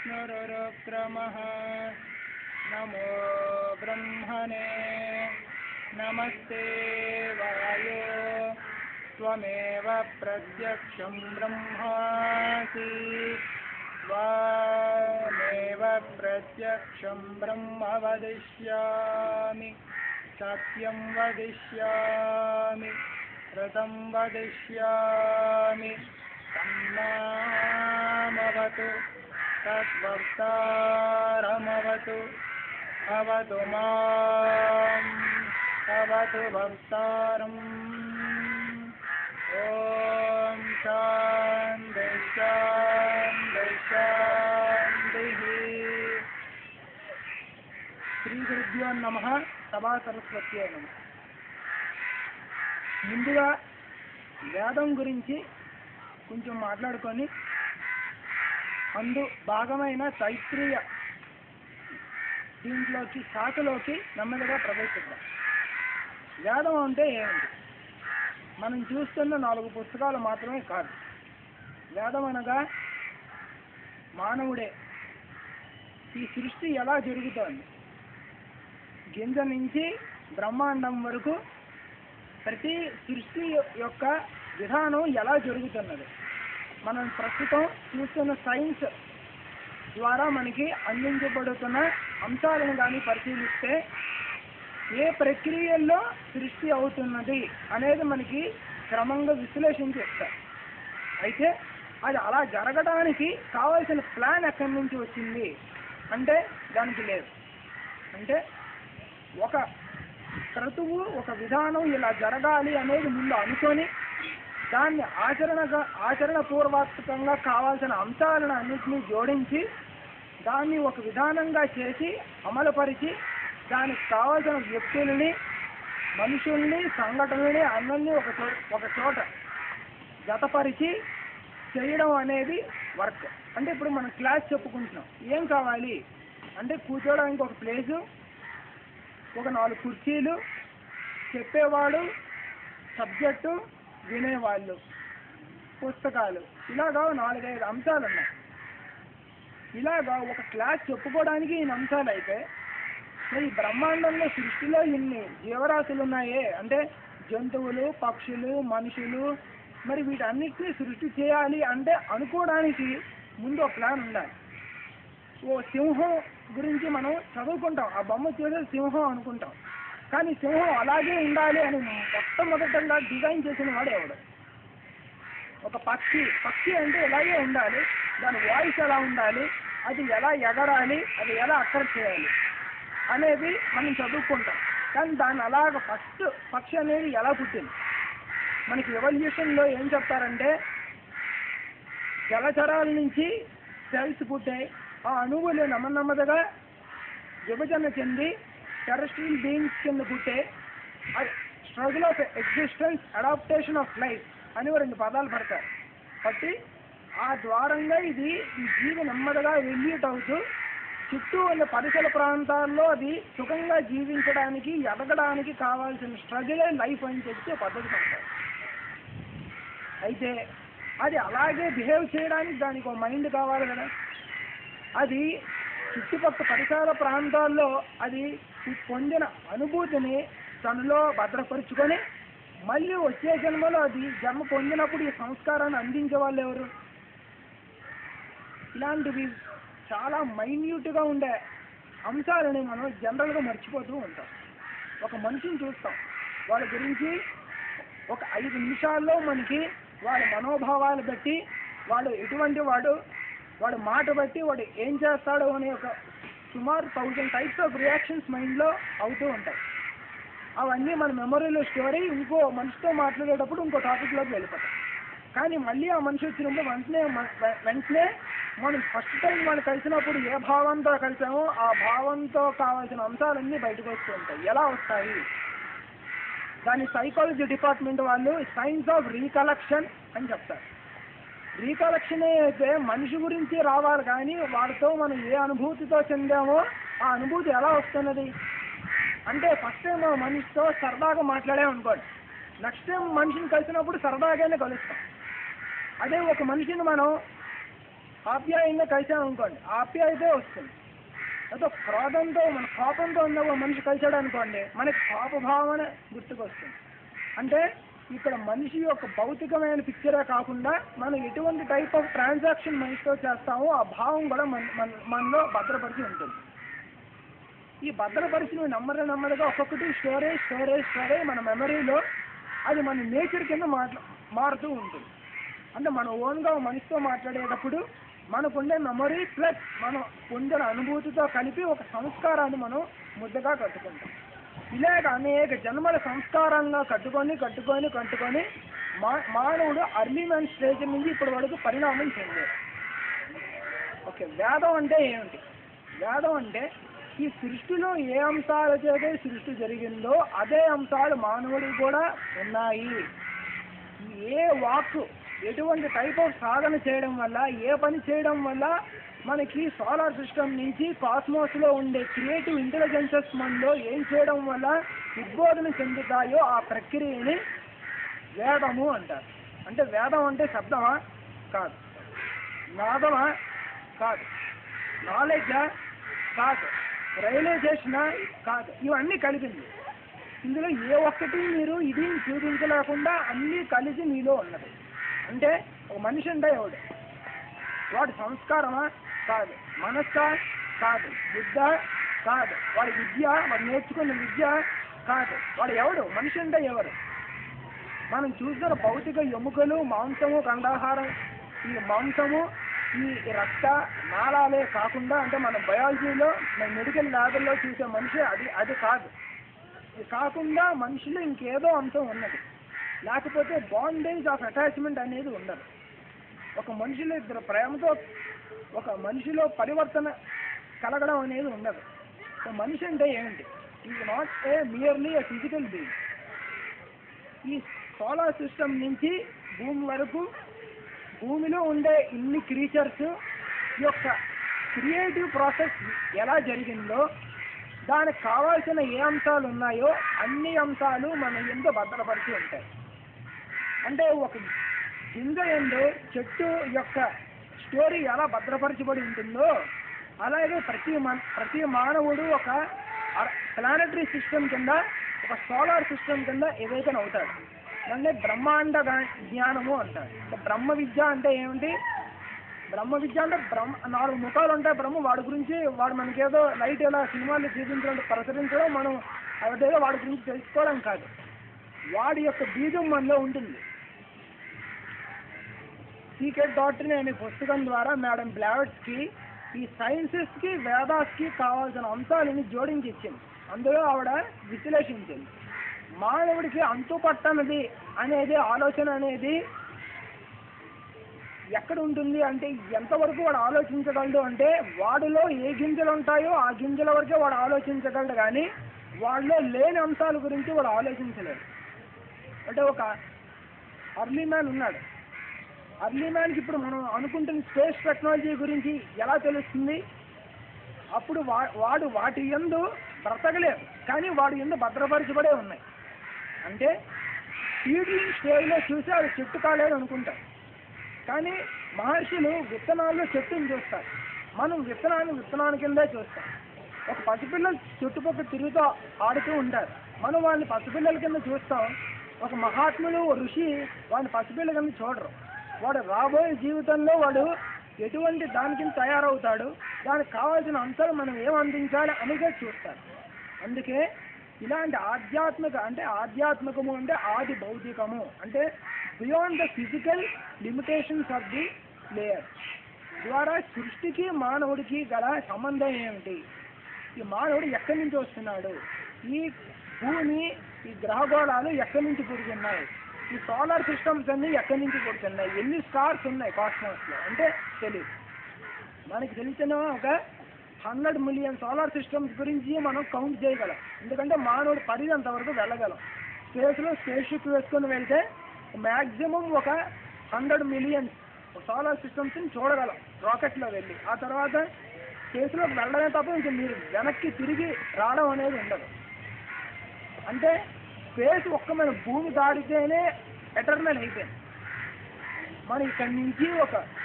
विष्णुरुक्रमः नमो ब्रह्मणे नमस्ते वायो त्वमेव प्रत्यक्षं ब्रह्मासि त्वामेव प्रत्यक्षं ब्रह्म वदिष्यामि सत्यं वदिष्यामि ऋतं वदिष्यामि तन्नामवतु तद्वक्तारमवतु अवतु माम् अवतु भक्तारम् ॐ शान्ति शान्ति शान्तिः శ్రీగురుభ్యో నమ సభా సరస్వతి నమ ముందుగా వేదం గురించి కొంచెం మాట్లాడుకొని అందు భాగమైన తైత్రీయ దీంట్లోకి శాఖలోకి నెమ్మదిగా ప్రవేశిద్దాం వేదం అంటే ఏమిటి మనం చూస్తున్న నాలుగు పుస్తకాలు మాత్రమే కాదు వేదం అనగా మానవుడే ఈ సృష్టి ఎలా జరుగుతోంది గింజ నుంచి బ్రహ్మాండం వరకు ప్రతి సృష్టి యొ- యొక్క విధానం ఎలా జరుగుతున్నది మనం ప్రస్తుతం చూస్తున్న సైన్స్ ద్వారా మనకి అందించబడుతున్న అంశాలను కానీ పరిశీలిస్తే ఏ ప్రక్రియల్లో సృష్టి అవుతున్నది అనేది మనకి క్రమంగా విశ్లేషించి ఇస్తారు అయితే అది అలా జరగడానికి కావాల్సిన ప్లాన్ ఎక్కడి నుంచి వచ్చింది అంటే దానికి లేదు అంటే ఒక క్రతువు ఒక విధానం ఇలా జరగాలి అనేది ముందు అనుకొని దాన్ని ఆచరణగా ఆచరణ పూర్వకంగా కావాల్సిన అంశాలను అన్నింటినీ జోడించి దాన్ని ఒక విధానంగా చేసి అమలుపరిచి దానికి కావాల్సిన వ్యక్తులని మనుషుల్ని సంఘటనల్ని అన్నీ ఒక చో ఒక చోట జతపరిచి చేయడం అనేది వర్క్ అంటే ఇప్పుడు మనం క్లాస్ చెప్పుకుంటున్నాం ఏం కావాలి అంటే కూర్చోడానికి ఒక ప్లేసు ఒక నాలుగు కుర్చీలు చెప్పేవాడు సబ్జెక్టు వినేవాళ్ళు పుస్తకాలు ఇలాగా నాలుగైదు అంశాలు ఉన్నాయి ఇలాగా ఒక క్లాస్ చెప్పుకోవడానికి ఇన్ని అంశాలు అయితే మరి ఈ బ్రహ్మాండంలో సృష్టిలో ఇన్ని జీవరాశులు ఉన్నాయే అంటే జంతువులు పక్షులు మనుషులు మరి వీటన్నిటిని సృష్టి చేయాలి అంటే అనుకోవడానికి ముందు ఒక ప్లాన్ ఉండాలి ఓ సింహం గురించి మనం చదువుకుంటాం ఆ బొమ్మ చూసే సింహం అనుకుంటాం కానీ సింహం అలాగే ఉండాలి అని మొట్టమొదటగా డిజైన్ చేసిన వాడు ఎవడు ఒక పక్షి పక్షి అంటే ఇలాగే ఉండాలి దాని వాయిస్ ఎలా ఉండాలి అది ఎలా ఎగరాలి అది ఎలా అక్కడ చేయాలి అనేది మనం చదువుకుంటాం కానీ దాన్ని అలాగ ఫస్ట్ పక్షి అనేది ఎలా పుట్టింది మనకి ఎవల్యూషన్లో ఏం చెప్తారంటే జలచరాల నుంచి సెల్స్ పుట్టాయి ఆ అణువులు నెమ్మదిగా విభజన చెంది టెరస్ట్రియల్ బీయింగ్స్ కింద పుట్టే struggle of existence adaptation of life అని ఓ రెండు పదాలు పడతారు కాబట్టి ఆ ద్వారంగా ఇది ఈ జీవి నెమ్మదిగా వెల్యూట్ అవుతూ చుట్టూ ఉన్న పరిసర ప్రాంతాల్లో అది సుఖంగా జీవించడానికి ఎదగడానికి కావాల్సిన స్ట్రగులే లైఫ్ అని చెప్పి ఓ పద్ధతి పడతారు అయితే అది అలాగే బిహేవ్ చేయడానికి దానికి ఒక మైండ్ కావాలి కదా అది చుట్టుపక్కల పరిసర ప్రాంతాల్లో అది పొందిన అనుభూతిని తనలో భద్రపరుచుకొని మళ్ళీ వచ్చే జన్మలో అది జన్మ పొందినప్పుడు ఈ సంస్కారాన్ని అందించే వాళ్ళు ఎవరు ఇలాంటివి చాలా మైన్యూట్గా ఉండే అంశాలని మనం జనరల్గా మర్చిపోతూ ఉంటాం ఒక మనిషిని చూస్తాం వాళ్ళ గురించి ఒక ఐదు నిమిషాల్లో మనకి వాళ్ళ మనోభావాలు బట్టి వాడు ఎటువంటి వాడు వాడు మాట బట్టి వాడు ఏం చేస్తాడు అనే ఒక సుమారు థౌజండ్ టైప్స్ ఆఫ్ రియాక్షన్స్ మైండ్లో అవుతూ ఉంటాయి అవన్నీ మన మెమరీలో స్టోర్ అయ్యి ఇంకో మనిషితో మాట్లాడేటప్పుడు ఇంకో టాపిక్లోకి వెళ్ళిపోతాం కానీ మళ్ళీ ఆ మనిషి వచ్చినప్పుడు వెంటనే మన- వె- వెంటనే మనం ఫస్ట్ టైం మనం కలిసినప్పుడు ఏ భావంతో కలిసామో ఆ భావంతో కావాల్సిన అంశాలన్నీ బయటకు వస్తూ ఉంటాయి ఎలా వస్తాయి దాని సైకాలజీ డిపార్ట్మెంట్ వాళ్ళు సైన్స్ ఆఫ్ రీకలెక్షన్ అని చెప్తారు రీకలెక్షన్ అయితే మనిషి గురించి రావాలి కానీ వాడితో మనం ఏ అనుభూతితో చెందామో ఆ అనుభూతి ఎలా వస్తున్నది అంటే ఫస్ట్ టైం ఆ మనిషితో సరదాగా మాట్లాడాం అనుకోండి నెక్స్ట్ టైం మనిషిని కలిసినప్పుడు సరదాగానే కలుస్తాం అదే ఒక మనిషిని మనం ఆప్యాయంగా కలిసాం అనుకోండి ఆప్యాయతే వస్తుంది అదో క్రోధంతో మన కోపంతో ఉన్న ఒక మనిషి కలిసాడు అనుకోండి మనకి కోప భావన గుర్తుకొస్తుంది అంటే ఇక్కడ మనిషి యొక్క భౌతికమైన పిక్చరే కాకుండా మనం ఎటువంటి టైప్ ఆఫ్ ట్రాన్సాక్షన్ మనిషితో చేస్తామో ఆ భావం కూడా మన మన- మనలో భద్రపరిచి ఉంటుంది ఈ భద్రపరిచిన నెమ్మది నెమ్మదిగా ఒక్కొక్కటి స్టోరేజ్ స్టోరేజ్ స్టోరేజ్ మన మెమరీలో అది మన నేచర్ కింద మాట్లా మారుతూ ఉంటుంది అంటే మన ఓన్గా మనిషితో మాట్లాడేటప్పుడు మనకుండే మెమరీ ప్లస్ మనం పొందిన అనుభూతితో కలిపి ఒక సంస్కారాన్ని మనం ముద్దగా కట్టుకుంటాం ఇలాగ అనేక జన్మల సంస్కారంగా కట్టుకొని కట్టుకొని కట్టుకొని మా మానవుడు అర్లీ మ్యాన్ స్టేజ్ నుంచి ఇప్పటి వరకు పరిణామం చెందాడు ఓకే వేదం అంటే ఏమిటి వేదం అంటే ఈ సృష్టిలో ఏ అంశాల చేతే సృష్టి జరిగిందో అదే అంశాలు మానవుడికి కూడా ఉన్నాయి ఏ వాక్ ఎటువంటి టైప్ ఆఫ్ సాధన చేయడం వల్ల ఏ పని చేయడం వల్ల మనకి సోలార్ సిస్టమ్ నుంచి కాస్మోస్ లో ఉండే క్రియేటివ్ ఇంటెలిజెన్సెస్ మనలో ఏం చేయడం వల్ల ఉద్బోధన చెందుతాయో ఆ ప్రక్రియని వేదము అంటారు అంటే వేదం అంటే శబ్దమా కాదు నాదమా కాదు నాలెడ్జా కాదు రియలైజేషనా కాదు ఇవన్నీ కలిపింది ఇందులో ఏ ఒక్కటి మీరు ఇది చూపించలేకుండా అన్నీ కలిసి మీలో ఉన్నది అంటే ఒక మనిషి అంటే ఎవడు వాడి సంస్కారమా కాదు మనస్సా కాదు బుద్ధ కాదు వాడి విద్య వాడు నేర్చుకున్న విద్య కాదు వాడు ఎవడు మనిషి అంటే ఎవరు మనం చూసిన భౌతిక ఎముకలు మాంసము కండాహారం ఈ మాంసము ఈ రక్త నాళాలే కాకుండా అంటే మన బయాలజీలో మన మెడికల్ ల్యాబ్లో చూసే మనిషి అది అది కాదు ఇది కాకుండా మనిషిలో ఇంకేదో అంశం ఉన్నది లేకపోతే బాండేజ్ ఆఫ్ అటాచ్మెంట్ అనేది ఉండదు ఒక మనిషిలో ఇద్దరు ప్రేమతో ఒక మనిషిలో పరివర్తన కలగడం అనేది ఉండదు సో మనిషి అంటే ఏంటి is not a merely a physical being ఈ సోలార్ సిస్టమ్ నుంచి భూమి వరకు భూమిలో ఉండే ఇన్ని క్రీచర్స్ యొక్క క్రియేటివ్ ప్రాసెస్ ఎలా జరిగిందో దానికి కావాల్సిన ఏ అంశాలు ఉన్నాయో అన్ని అంశాలు మన ఎందు భద్రపరిచి ఉంటాయి అంటే ఒక గింజ ఎందు చెట్టు యొక్క స్టోరీ ఎలా భద్రపరచబడి ఉంటుందో అలాగే ప్రతి మన ప్రతి మానవుడు ఒక ప్లానటరీ సిస్టమ్ కింద ఒక సోలార్ సిస్టమ్ కింద ఏదైతే అవుతాడు దాన్ని బ్రహ్మాండ గా- జ్ఞానము అంటారు అంటే బ్రహ్మ విద్య అంటే ఏమిటి బ్రహ్మ విద్య అంటే బ్రహ్మ నాలుగు ముఖాలు ఉంటాయి బ్రహ్మ వాడి గురించి వాడు మనకేదో లైట్ ఎలా సినిమాలు చూపించడం ప్రసరించడం మనం అదేదో వాడి గురించి తెలుసుకోవడం కాదు వాడి యొక్క బీజం మనలో ఉంటుంది సీక్రెట్ డాక్టరీ అనే పుస్తకం ద్వారా మేడం బ్లావెట్స్కి ఈ సైన్సెస్కి వేదాస్కి కావాల్సిన అంశాలని జోడించి ఇచ్చింది అందులో ఆవిడ విశ్లేషించింది మానవుడికి అంతుపట్టనది అనేది ఆలోచన అనేది ఎక్కడ ఉంటుంది అంటే ఎంతవరకు వాడు ఆలోచించగలడు అంటే వాడిలో ఏ గింజలు ఉంటాయో ఆ గింజల వరకే వాడు ఆలోచించగలడు కానీ వాళ్ళలో లేని అంశాల గురించి వాడు ఆలోచించలేడు అంటే ఒక అర్లీ మ్యాన్ ఉన్నాడు అర్లీ మ్యాన్కి ఇప్పుడు మనం అనుకుంటున్న స్పేస్ టెక్నాలజీ గురించి ఎలా తెలుస్తుంది అప్పుడు వా వాడు వాటి ఎందు బ్రతకలేదు కానీ వాడి ఎందు భద్రపరచబడే ఉన్నాయి అంటే సీడ్లింగ్ స్టేజ్లో చూసి అది చెట్టు కాలేదు అనుకుంటారు కానీ మహర్షులు విత్తనాల్లో చెట్టుని చూస్తారు మనం విత్తనాన్ని విత్తనాన్ని కిందే చూస్తాం ఒక పసిపిల్లలు చుట్టుపక్కల తిరుగుతూ ఆడుతూ ఉంటారు మనం వాళ్ళని పసిపిల్లల కింద చూస్తాం ఒక మహాత్ములు ఓ ఋషి వాడిని పసిపిల్ల కింద చూడరు వాడు రాబోయే జీవితంలో వాడు ఎటువంటి దాని కింద తయారవుతాడు దానికి కావాల్సిన అంశాలు మనం ఏం అందించాలి అనిగా చూస్తారు అందుకే ఇలాంటి ఆధ్యాత్మిక అంటే ఆధ్యాత్మికము అంటే ఆది భౌతికము అంటే beyond the physical limitations of the layer ద్వారా సృష్టికి మానవుడికి గల సంబంధం ఏమిటి ఈ మానవుడు ఎక్కడి నుంచి వస్తున్నాడు ఈ భూమి ఈ గ్రహగోళాలు ఎక్కడి నుంచి పుడుతున్నాయి ఈ సోలార్ సిస్టమ్స్ అన్ని ఎక్కడి నుంచి పుడుతున్నాయి ఎన్ని స్టార్స్ ఉన్నాయి కాస్మోస్ లో అంటే తెలియదు మనకి తెలిసిన ఒక హండ్రెడ్ మిలియన్ సోలార్ సిస్టమ్స్ గురించి మనం కౌంట్ చేయగలం ఎందుకంటే మానవుడు పరిధి అంతవరకు వెళ్ళగలం స్పేస్లో స్పేస్ షిప్ వేసుకొని వెళ్తే మ్యాక్సిమం ఒక హండ్రెడ్ మిలియన్ సోలార్ సిస్టమ్స్ని చూడగలం రాకెట్లో వెళ్ళి ఆ తర్వాత స్పేస్లోకి వెళ్ళడమే తప్ప ఇంక మీరు వెనక్కి తిరిగి రావడం అనేది ఉండదు అంటే స్పేస్ ఒక్క మన భూమి దాడితేనే ఎటర్నల్ అయిపోయింది మనం ఇక్కడి నుంచి ఒక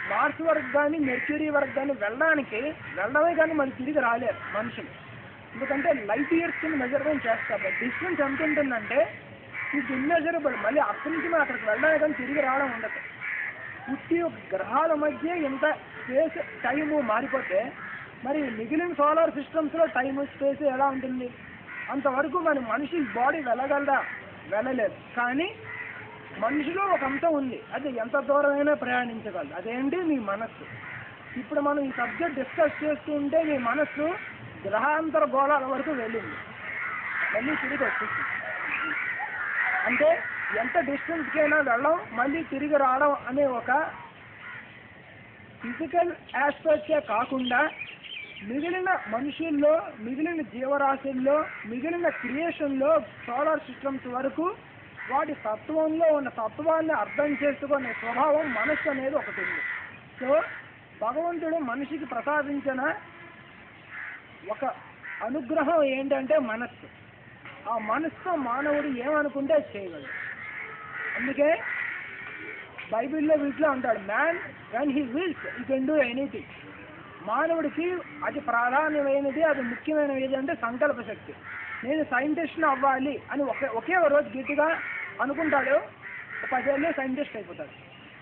మార్స్ వరకు కానీ మెర్క్యూరీ వరకు కానీ వెళ్ళడానికి వెళ్ళడమే కానీ మళ్ళీ తిరిగి రాలేరు మనుషులు ఎందుకంటే లైట్ ఇయర్స్ కింద మెజర్మెంట్ చేస్తారు డిస్టెన్స్ ఎంత ఉంటుందంటే ఇది ఇన్మెజరబుల్ మళ్ళీ అక్కడి నుంచి మనం అక్కడికి వెళ్ళడానికి కానీ తిరిగి రావడం ఉండదు పుట్టి గ్రహాల మధ్య ఎంత స్పేస్ టైము మారిపోతే మరి మిగిలిన సోలార్ సిస్టమ్స్లో టైం స్పేస్ ఎలా ఉంటుంది అంతవరకు మన మనిషి బాడీ వెళ్ళగలదా వెళ్ళలేదు కానీ మనిషిలో ఒక అంశం ఉంది అది ఎంత దూరమైనా ప్రయాణించగలదు అదేంటి మీ మనస్సు ఇప్పుడు మనం ఈ సబ్జెక్ట్ డిస్కస్ చేస్తుంటే మీ మనస్సు గ్రహాంతర గోళాల వరకు వెళ్ళింది మళ్ళీ తిరిగి వచ్చేసింది అంటే ఎంత డిస్టెన్స్కి అయినా వెళ్ళడం మళ్ళీ తిరిగి రావడం అనే ఒక ఫిజికల్ ఆస్పెక్టే కాకుండా మిగిలిన మనుషుల్లో మిగిలిన జీవరాశుల్లో మిగిలిన క్రియేషన్లో సోలార్ సిస్టమ్స్ వరకు వాటి తత్వంలో ఉన్న తత్వాన్ని అర్థం చేసుకునే స్వభావం మనస్సు అనేది ఒకటి ఉంది సో భగవంతుడు మనిషికి ప్రసాదించిన ఒక అనుగ్రహం ఏంటంటే మనస్సు ఆ మనస్సు మానవుడు ఏమనుకుంటే అది చేయగలడు అందుకే బైబిల్లో వీటిలో అంటాడు man when he wills you can do anything మానవుడికి అది ప్రాధాన్యమైనది అది ముఖ్యమైనది ఏదంటే సంకల్ప శక్తి నేను సైంటిస్ట్ని అవ్వాలి అని ఒకే ఒకే ఒక రోజు గట్టిగా అనుకుంటాడు ఒక పదేళ్ళు సైంటిస్ట్ అయిపోతాడు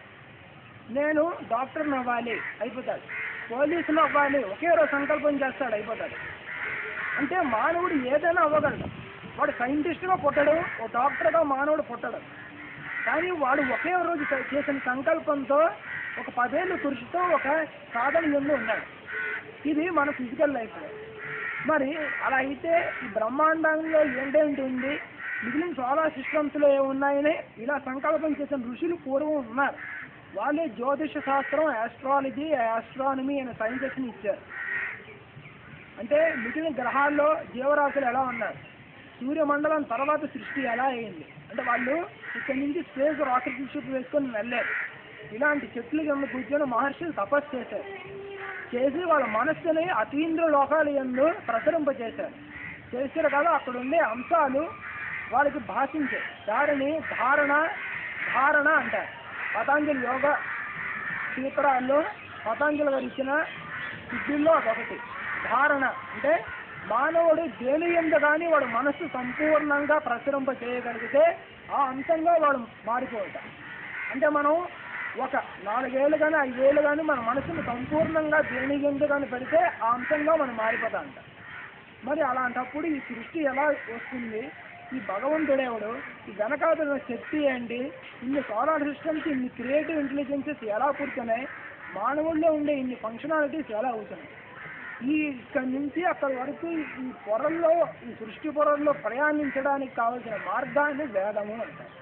నేను డాక్టర్ని అవ్వాలి అయిపోతాడు పోలీసుని అవ్వాలి ఒకే రోజు సంకల్పం చేస్తాడు అయిపోతాడు అంటే మానవుడు ఏదైనా అవ్వగలడు వాడు సైంటిస్ట్గా పుట్టడు ఓ డాక్టర్గా మానవుడు పుట్టడు కానీ వాడు ఒకే రోజు చే- చేసిన సంకల్పంతో ఒక పదేళ్ళు కృషితో ఒక సాధన ఎందు ఉన్నాడు ఇది మన ఫిజికల్ లైఫ్ మరి అలా అయితే ఈ బ్రహ్మాండంలో ఏంటేంటి ఉంది మిగిలిన సోలార్ సిస్టమ్స్లో ఏమున్నాయని ఇలా సంకల్పం చేసిన ఋషులు పూర్వం ఉన్నారు వాళ్ళే జ్యోతిష శాస్త్రం ఆస్ట్రాలజీ ఆస్ట్రానమీ అనే సైన్సెస్ని ఇచ్చారు అంటే మిగిలిన గ్రహాల్లో జీవరాశులు ఎలా ఉన్నారు సూర్యమండలం తర్వాత సృష్టి ఎలా అయింది అంటే వాళ్ళు ఇక్కడి నుంచి స్పేస్ రాకెట్ షిప్ వేసుకొని వెళ్ళారు ఇలాంటి చెట్లు కింద కూర్చొని మహర్షులు తపస్సు చేశారు చేసి వాళ్ళ మనస్సుని అతీంద్ర లోకాల ఎందు ప్రసరింపచేశారు చేశారు కదా అక్కడ ఉండే అంశాలు వాళ్ళకి భాషించాయి దారిని ధారణ ధారణ అంటారు పతాంజలి యోగ సూత్రాల్లో పతాంజలి గారు ఇచ్చిన సిద్ధుల్లో అదొకటి ధారణ అంటే మానవుడు దేని ఎందు కానీ వాడు మనస్సు సంపూర్ణంగా ప్రసరింప చేయగలిగితే ఆ అంశంగా వాడు మారిపోతాడు అంటే మనం ఒక నాలుగేళ్ళు కానీ ఐదేళ్ళు కానీ మన మనసును సంపూర్ణంగా దేని ఎందు కానీ పెడితే ఆ అంశంగా మనం మారిపోతాం అంట మరి అలాంటప్పుడు ఈ సృష్టి ఎలా వస్తుంది ఈ భగవంతుడేవుడు ఈ వెనకాదుల శక్తి ఏంటి ఇన్ని సోలార్ సిస్టమ్స్ ఇన్ని క్రియేటివ్ ఇంటెలిజెన్సెస్ ఎలా పుడుతున్నాయి మానవుల్లో ఉండే ఇన్ని ఫంక్షనాలిటీస్ ఎలా అవుతున్నాయి ఈ ఇక్కడి నుంచి అక్కడి వరకు ఈ పొరల్లో ఈ సృష్టి పొరల్లో ప్రయాణించడానికి కావలసిన మార్గాన్ని వేదము అంటారు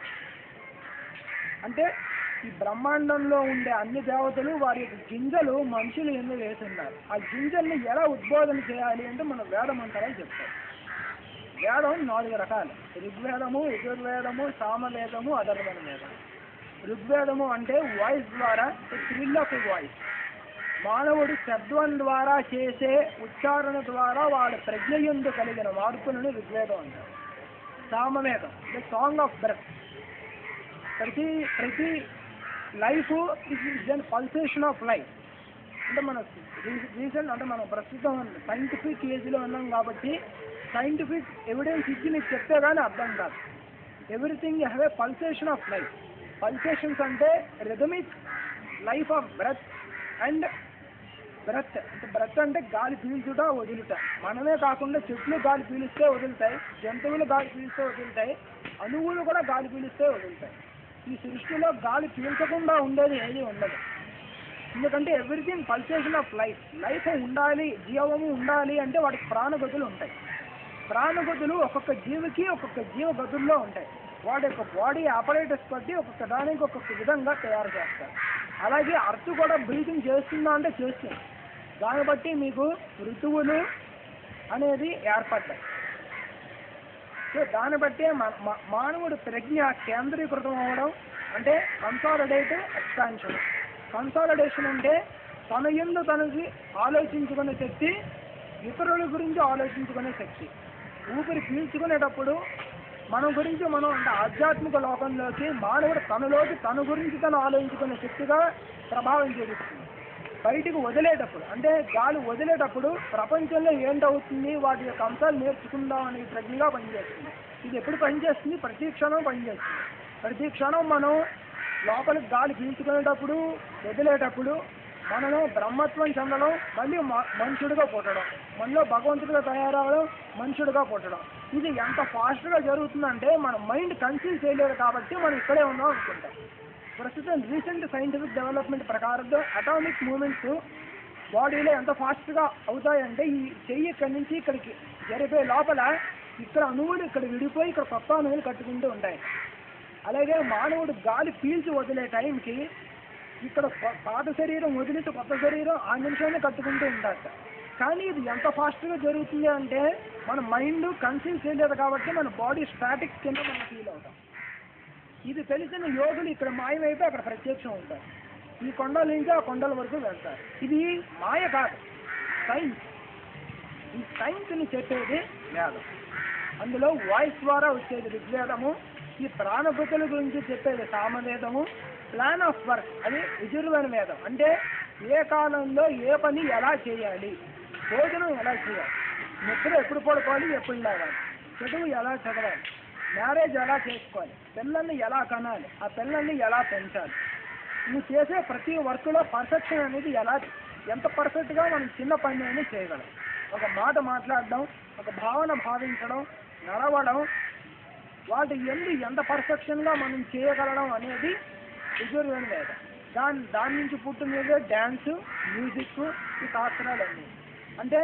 అంటే ఈ బ్రహ్మాండంలో ఉండే అన్ని దేవతలు వారి యొక్క గింజలు మనుషులు ఎన్ని వేస్తున్నారు ఆ గింజల్ని ఎలా ఉద్బోధన చేయాలి అంటే మన వేద మంత్రాలు చెప్తారు వేదం నాలుగు రకాలు ఋగ్వేదము యజుర్వేదము సామవేదము అధర్వణ వేదం ఋగ్వేదము అంటే వాయిస్ ద్వారా థ్రిల్ ఆఫ్ వాయిస్ మానవుడు శబ్దం ద్వారా చేసే ఉచ్చారణ ద్వారా వాడు ప్రజ్ఞయందు కలిగిన మార్పులను ఋగ్వేదం అంటారు Samaveda the song of breath ప్రతి ప్రతి life is an pulsation of life అంటే మన రీసెంట్ అంటే మనం ప్రస్తుతం సైంటిఫిక్ ఏజ్లో ఉన్నాం కాబట్టి సైంటిఫిక్ ఎవిడెన్స్ ఇచ్చి నీకు చెప్తే కానీ అర్థం కాదు everything have a pulsation of life pulsations అంటే rhythmic life of breath and breath అంటే బ్రెత్ అంటే గాలి పీల్చుట వదులుట మనమే కాకుండా చెట్లు గాలి పీలిస్తే వదులుతాయి జంతువులు గాలి పీలిస్తే వదులుతాయి అణువులు కూడా గాలి పీలిస్తే వదులుతాయి ఈ సృష్టిలో గాలి పీల్చకుండా ఉండేది ఏది ఉండదు ఎందుకంటే everything pulsation of life life ఉండాలి జీవము ఉండాలి అంటే వాటికి ప్రాణగతులు ఉంటాయి ప్రాణగతులు ఒక్కొక్క జీవికి ఒక్కొక్క జీవ గతుల్లో ఉంటాయి వాటి యొక్క బాడీ ఆపరేటర్స్ బట్టి ఒక్కొక్క దానికి ఒక్కొక్క విధంగా తయారు చేస్తారు అలాగే అర్త్ కూడా బ్రీతింగ్ చేస్తుందా అంటే చేస్తుంది దాన్ని బట్టి మీకు ఋతువులు అనేది ఏర్పడ్డాయి సో దాన్ని బట్టే మా- మా- మానవుడి ప్రజ్ఞ కేంద్రీకృతం అవ్వడం అంటే కన్సాలిడేట్ ఎక్స్పాన్షన్ కన్సాలిడేషన్ అంటే తన ఎందు తనకి ఆలోచించుకునే శక్తి ఇతరుల గురించి ఆలోచించుకునే శక్తి ఊపిరి పీల్చుకునేటప్పుడు మన గురించి మనం అంటే ఆధ్యాత్మిక లోకంలోకి మానవుడు తనలోకి తన గురించి తను ఆలోచించుకునే శక్తిగా ప్రభావం చూపిస్తుంది బయటికి వదిలేటప్పుడు అంటే గాలి వదిలేటప్పుడు ప్రపంచంలో ఏంటవుతుంది వాటి యొక్క అంశాలు నేర్చుకుందాం అనే ప్రజ్ఞగా పనిచేస్తుంది ఇది ఎప్పుడు పనిచేస్తుంది ప్రతి క్షణం పనిచేస్తుంది ప్రతి క్షణం మనం లోపలికి గాలి పీల్చుకునేటప్పుడు వదిలేటప్పుడు మనలో బ్రహ్మత్వం చెందడం మళ్ళీ మ- మనుషుడిగా పుట్టడం మనలో భగవంతుడిగా తయారవడం మనుషుడిగా పుట్టడం ఇది ఎంత ఫాస్ట్గా జరుగుతుందంటే మన మైండ్ కన్సీవ్ చేయలేదు కాబట్టి మనం ఇక్కడే ఉన్నాం అనుకుంటాం ప్రస్తుతం రీసెంట్ సైంటిఫిక్ డెవలప్మెంట్ ప్రకారం అటామిక్ మూమెంట్స్ బాడీలో ఎంత ఫాస్ట్గా అవుతాయంటే ఈ చెయ్యి ఇక్కడి నుంచి ఇక్కడికి జరిపే లోపల ఇక్కడ అణువులు ఇక్కడ విడిపోయి ఇక్కడ కొత్త అణువులు కట్టుకుంటూ ఉంటాయి అలాగే మానవుడు గాలి పీల్చి వదిలే టైంకి ఇక్కడ ప- పాత శరీరం వదిలితే కొత్త శరీరం ఆ నిమిషాన్ని కట్టుకుంటూ ఉంటారు కానీ ఇది ఎంత ఫాస్ట్గా జరుగుతుంది అంటే మన మైండ్ కన్సీవ్ చేయలేదు కాబట్టి మన బాడీ స్టాటిక్ కింద మనం ఫీల్ అవుతాం ఇది తెలిసిన యోగులు ఇక్కడ మాయమైపోయి అక్కడ ప్రత్యక్షం ఉంటారు ఈ కొండల నుంచి ఆ కొండల వరకు వెళ్తారు ఇది మాయ కాదు సైన్స్ ఈ సైన్స్ని చెప్పేది వేదం అందులో వాయిస్ ద్వారా వచ్చేది ఋగ్వేదము ఈ ప్రాణభూతుల గురించి చెప్పేది సామవేదము ప్లాన్ ఆఫ్ వర్క్ అది యజుర్వేద వేదం అంటే ఏ కాలంలో ఏ పని ఎలా చేయాలి భోజనం ఎలా చేయాలి నిద్ర ఎప్పుడు పడుకోవాలి ఎప్పుడు లేవాలి చదువు ఎలా చదవాలి మ్యారేజ్ ఎలా చేసుకోవాలి పిల్లల్ని ఎలా కనాలి ఆ పిల్లల్ని ఎలా పెంచాలి నువ్వు చేసే ప్రతి వర్క్లో పర్ఫెక్షన్ అనేది ఎలా ఎంత పర్ఫెక్ట్గా మనం చిన్న పని అనేది చేయగలం ఒక మాట మాట్లాడడం ఒక భావన భావించడం నడవడం వాటి ఎందు ఎంత పర్ఫెక్షన్గా మనం చేయగలడం అనేది యజుర్వేద వేదం దాని దాని నుంచి పుట్టినదే డ్యాన్స్ మ్యూజిక్ ఈ శాస్త్రాలన్నీ అంటే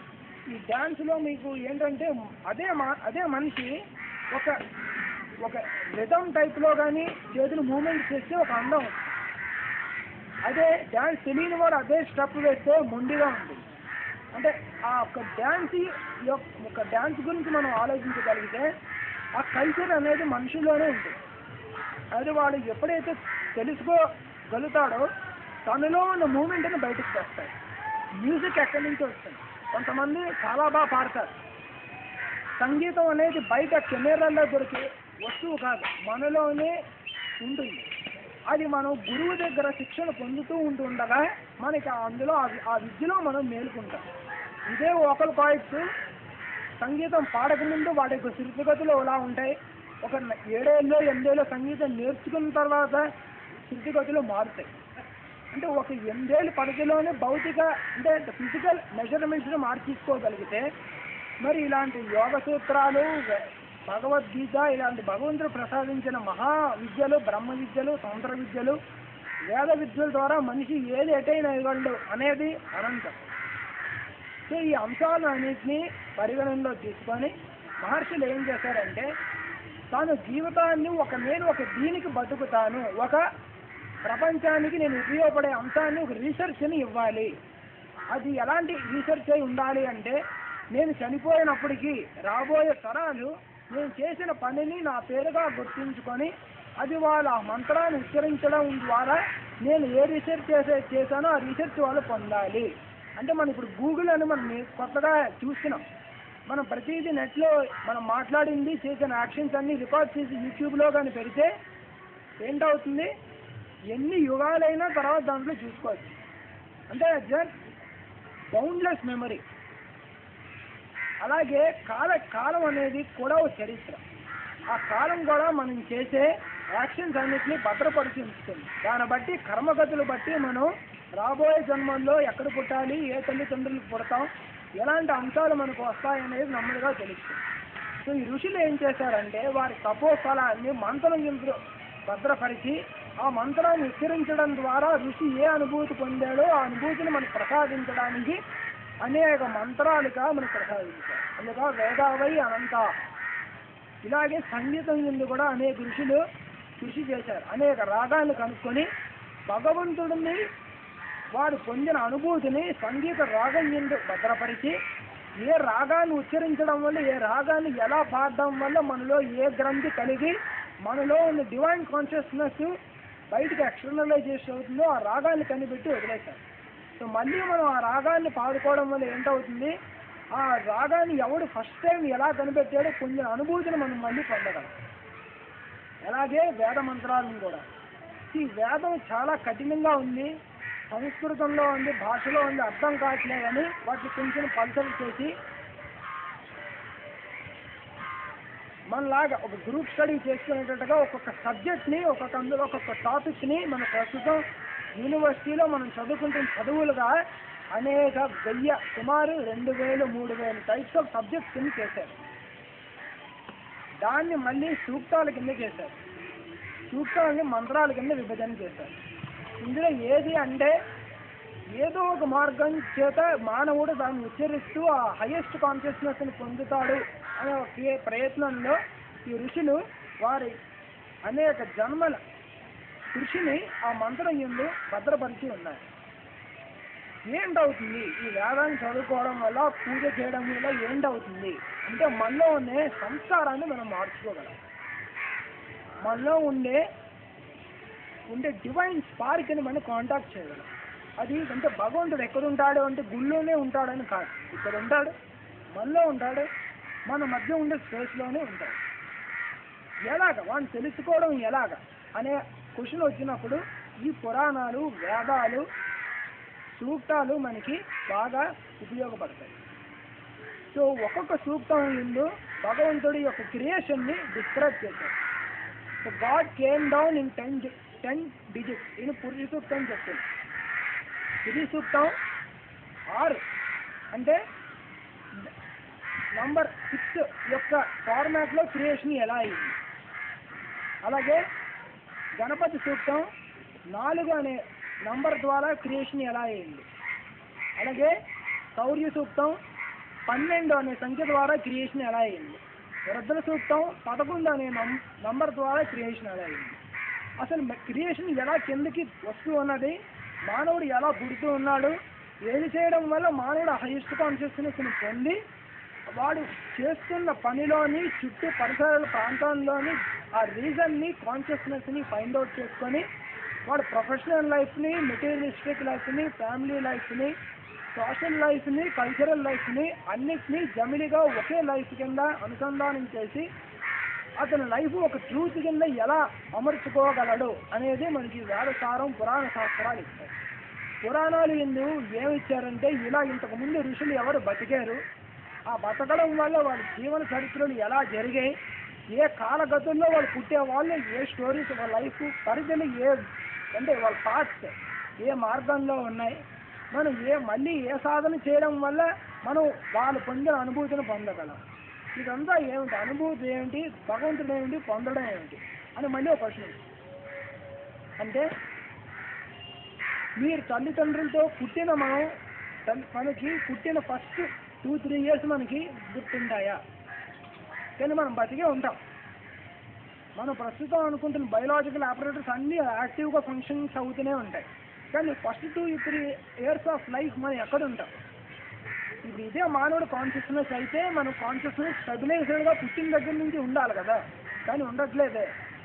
ఈ డ్యాన్స్లో మీకు ఏంటంటే అదే మా అదే మనిషి ఒక ఒక రిథమ్ టైప్లో కానీ చేతులు మూమెంట్ చేస్తే ఒక అందం వస్తుంది అదే డ్యాన్స్ తెలియని వాడు అదే స్టెప్ వేస్తే మొండిగా ఉంటుంది అంటే ఆ ఒక డ్యాన్స్ యొక్క ఒక డ్యాన్స్ గురించి మనం ఆలోచించగలిగితే ఆ కల్చర్ అనేది మనుషుల్లోనే ఉంటుంది అది వాడు ఎప్పుడైతే తెలుసుకోగలుగుతాడో తనలో ఉన్న మూమెంట్ని బయటకు తెస్తాడు మ్యూజిక్ ఎక్కడి నుంచి వస్తుంది కొంతమంది చాలా బాగా పాడతారు సంగీతం అనేది బయట కెమెరాల్లో దొరికే వస్తువు కాదు మనలోనే ఉంటుంది అది మనం గురువు దగ్గర శిక్షణ పొందుతూ ఉంటుండగా మనకి అందులో ఆ వి- ఆ విద్యలో మనం మేలుకుంటాం ఇదే ఓకల్ పాయింట్స్ సంగీతం పాడకముందు వాటి యొక్క శృతిగతులు ఎలా ఉంటాయి ఒక న- ఏడేళ్ళలో ఎనిమిదేళ్ళలో సంగీతం నేర్చుకున్న తర్వాత శృతిగతులు మారుతాయి అంటే ఒక ఎనిమిదేళ్ళ పరిధిలోనే భౌతిక అంటే ఫిజికల్ మెజర్మెంట్స్ని మార్చేసుకోగలిగితే మరి ఇలాంటి యోగ సూత్రాలు వె- భగవద్గీత ఇలాంటి భగవంతుడు ప్రసాదించిన మహా విద్యలు బ్రహ్మ విద్యలు తంత్ర విద్యలు వేద విద్యల ద్వారా మనిషి ఏది ఎటైనా ఇవ్వగలడు అనేది అనంతం సో ఈ అంశాలను అన్నింటినీ పరిగణనలో తీసుకొని మహర్షులు ఏం చేశారంటే తాను జీవితాన్ని ఒక నేను ఒక దీనికి బతుకుతాను ఒక ప్రపంచానికి నేను ఉపయోగపడే అంశాన్ని ఒక రీసెర్చ్ని ఇవ్వాలి అది ఎలాంటి రీసెర్చ్ అయి ఉండాలి అంటే నేను చనిపోయినప్పటికీ రాబోయే తరాలు నేను చేసిన పనిని నా పేరుగా గుర్తుంచుకొని అది వాళ్ళ ఆ మంత్రాన్ని ఉచ్చరించడం ద్వారా నేను ఏ రీసెర్చ్ చేసే చేశానో ఆ రీసెర్చ్ వాళ్ళు పొందాలి అంటే మనం ఇప్పుడు గూగుల్ అని మనం నే- కొత్తగా చూస్తున్నాం మనం ప్రతిదీ నెట్లో మనం మాట్లాడింది చేసిన యాక్షన్స్ అన్ని రికార్డ్ చేసి యూట్యూబ్లో కానీ పెడితే ఏంటవుతుంది ఎన్ని యుగాలైనా తర్వాత దాంట్లో చూసుకోవచ్చు అంటే జస్ట్ బౌండ్లెస్ మెమరీ అలాగే కాల కాలం అనేది కూడా ఒక చరిత్ర ఆ కాలం కూడా మనం చేసే యాక్షన్స్ అన్నిటిని భద్రపరిచి ఉంచుతుంది దాన్ని బట్టి కర్మగతులు బట్టి మనం రాబోయే జన్మల్లో ఎక్కడ పుట్టాలి ఏ తల్లిదండ్రులకు పుడతాం ఎలాంటి అంశాలు మనకు వస్తాయనేది నెమ్మదిగా తెలుస్తుంది సో ఈ ఋషులు ఏం చేశారంటే వారి తపోఫలాన్ని మంత్రం కింద భద్రపరిచి ఆ మంత్రాన్ని ఉచ్చరించడం ద్వారా ఋషి ఏ అనుభూతి పొందాడో ఆ అనుభూతిని మనకు ప్రసాదించడానికి అనేక మంత్రాలుగా మనకు ప్రసాదించారు అందుక వేదావై అనంత ఇలాగే సంగీతం నుండి కూడా అనేక ఋషులు కృషి చేశారు అనేక రాగాన్ని కనుక్కొని భగవంతుడిని వాడు పొందిన అనుభూతిని సంగీత రాగం ఎందు భద్రపరిచి ఏ రాగాన్ని ఉచ్చరించడం వల్ల ఏ రాగాన్ని ఎలా పాడడం వల్ల మనలో ఏ గ్రంథి కలిగి మనలో ఉన్న డివైన్ కాన్షియస్నెస్ బయటకు ఎక్స్టర్నలైజేషన్ అవుతుందో ఆ రాగాన్ని కనిపెట్టి వదిలేశారు సో మళ్ళీ మనం ఆ రాగాన్ని పాడుకోవడం వల్ల ఏంటవుతుంది ఆ రాగాన్ని ఎవడు ఫస్ట్ టైం ఎలా కనిపెట్టాడో కొంచెం అనుభూతిని మనం మళ్ళీ పొందగలం అలాగే వేద మంత్రాలను కూడా ఈ వేదం చాలా కఠినంగా ఉంది సంస్కృతంలో ఉంది భాషలో ఉంది అర్థం కావట్లేదని వాటిని కొంచెం పల్సలు చేసి మనలాగా ఒక గ్రూప్ స్టడీ చేసుకునేటట్టుగా ఒక్కొక్క సబ్జెక్ట్ని ఒక్కొక్క అందులో ఒక్కొక్క టాపిక్ని మన ప్రస్తుతం యూనివర్సిటీలో మనం చదువుకుంటున్న చదువులుగా అనేక వెయ్యి సుమారు రెండు వేలు మూడు వేలు టైప్స్ ఆఫ్ సబ్జెక్ట్స్ కింద చేశారు దాన్ని మళ్ళీ సూక్తాల కింద చేశారు సూక్తాలని మంత్రాల కింద విభజన చేశారు ఇందులో ఏది అంటే ఏదో ఒక మార్గం చేత మానవుడు దాన్ని ఉచ్చరిస్తూ ఆ హైయెస్ట్ కాన్షియస్నెస్ని పొందుతాడు అనే ఒక ప్రయత్నంలో ఈ ఋషులు వారి అనేక జన్మల కృషిని ఆ మంత్రం ఎందు భద్రపరిచి ఉన్నారు ఏంటవుతుంది ఈ వేదాన్ని చదువుకోవడం వల్ల పూజ చేయడం వల్ల ఏంటవుతుంది అంటే మనలో ఉండే సంస్కారాన్ని మనం మార్చుకోగలం మనలో ఉండే ఉండే డివైన్ స్పార్క్ని మనం కాంటాక్ట్ చేయగలం అది అంటే భగవంతుడు ఎక్కడ ఉంటాడు అంటే గుళ్ళోనే ఉంటాడని కాదు ఇక్కడ ఉంటాడు మనలో ఉంటాడు మన మధ్య ఉండే స్పేస్లోనే ఉంటాడు ఎలాగ వాడిని తెలుసుకోవడం ఎలాగ అనే క్వశ్చన్ వచ్చినప్పుడు ఈ పురాణాలు వేదాలు సూక్తాలు మనకి బాగా ఉపయోగపడతాయి సో ఒక్కొక్క సూక్తం ముందు భగవంతుడి యొక్క క్రియేషన్ని డిస్క్రైబ్ చేశారు so God came down in ten ten digits ఇది పురి సూక్తం చెప్తుంది ఇది సూక్తం ఆరు అంటే నంబర్ సిక్స్ యొక్క ఫార్మాట్లో క్రియేషన్ ఎలా అయింది అలాగే గణపతి సూక్తం నాలుగు అనే నంబర్ ద్వారా క్రియేషన్ ఎలా అయింది అలాగే శౌర్య సూక్తం పన్నెండు అనే సంఖ్య ద్వారా క్రియేషన్ ఎలా అయింది రుద్ర సూక్తం పదకొండు అనే నం- నంబర్ ద్వారా క్రియేషన్ ఎలా అయింది అసలు క్రియేషన్ ఎలా కిందకి వస్తూ ఉన్నది మానవుడు ఎలా పుడుతూ ఉన్నాడు ఏది చేయడం వల్ల మానవుడు హైయెస్ట్ కాన్షియస్నెస్ని పొంది వాడు చేస్తున్న పనిలోని చుట్టూ పరిసరాల ప్రాంతంలోని ఆ రీజన్ని కాన్షియస్నెస్ని ఫైండ్ అవుట్ చేసుకొని వాడు ప్రొఫెషనల్ లైఫ్ని మెటీరియలిస్టిక్ లైఫ్ని ఫ్యామిలీ లైఫ్ని సోషల్ లైఫ్ని కల్చరల్ లైఫ్ని అన్నిటినీ జమిలిగా ఒకే లైఫ్ కింద అనుసంధానం చేసి అతని లైఫ్ ఒక ట్రూత్ కింద ఎలా అమర్చుకోగలడు అనేది మనకి వేదసారం పురాణ శాస్త్రాలు ఇస్తాయి పురాణాలు ఎందు ఏమి ఇచ్చారంటే ఇలా ఇంతకు ముందు ఋషులు ఎవరు బతికారు ఆ బతకడం వల్ల వాళ్ళ జీవన చరిత్రలు ఎలా జరిగాయి ఏ కాలగతుల్లో వాళ్ళు పుట్టే వాళ్ళు ఏ స్టోరీస్ వాళ్ళ లైఫ్ పరిధిని ఏ అంటే వాళ్ళ పార్ట్స్ ఏ మార్గంలో ఉన్నాయి మనం ఏ మళ్ళీ ఏ సాధన చేయడం వల్ల మనం వాళ్ళు పొందిన అనుభూతిని పొందగలం ఇదంతా ఏమిటి అనుభూతి ఏమిటి భగవంతుడు ఏమిటి పొందడం ఏమిటి అని మళ్ళీ ఒక క్వశ్చన్ అంటే మీరు తల్లిదండ్రులతో పుట్టిన మనం తల్లి- మనకి పుట్టిన ఫస్ట్ టూ త్రీ ఇయర్స్ మనకి గుర్తుంటాయా కానీ మనం బతికే ఉంటాం మనం ప్రస్తుతం అనుకుంటున్న బయోలాజికల్ ఆపరేటర్స్ అన్నీ యాక్టివ్గా ఫంక్షన్స్ అవుతూనే ఉంటాయి కానీ first two three years of life మనం ఎక్కడ ఉంటాం ఇప్పుడు ఇదే మానవుడు కాన్షియస్నెస్ అయితే మనం కాన్షియస్నెస్ స్టెబిలైజ్డ్గా పుట్టిన దగ్గర నుంచి ఉండాలి కదా కానీ ఉండట్లేదే